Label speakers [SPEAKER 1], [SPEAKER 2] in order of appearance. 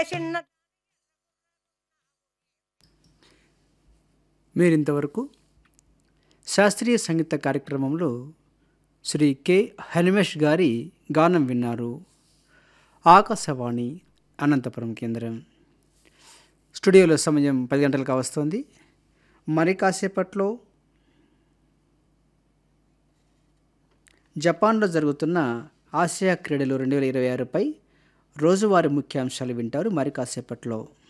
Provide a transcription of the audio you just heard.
[SPEAKER 1] చిన్న
[SPEAKER 2] మీరింతవరకు శాస్త్రీయ సంగీత కార్యక్రమంలో శ్రీ కె హనిమేష్ గారి గానం విన్నారు ఆకాశవాణి అనంతపురం కేంద్రం స్టూడియోలో సమయం పది గంటలకు కావస్తోంది మరి కాసేపట్లో జపాన్లో జరుగుతున్న ఆసియా క్రీడలు రెండు వేల ఇరవై ఆరుపై రోజువారీ ముఖ్యాంశాలు వింటారు మరి కాసేపట్లో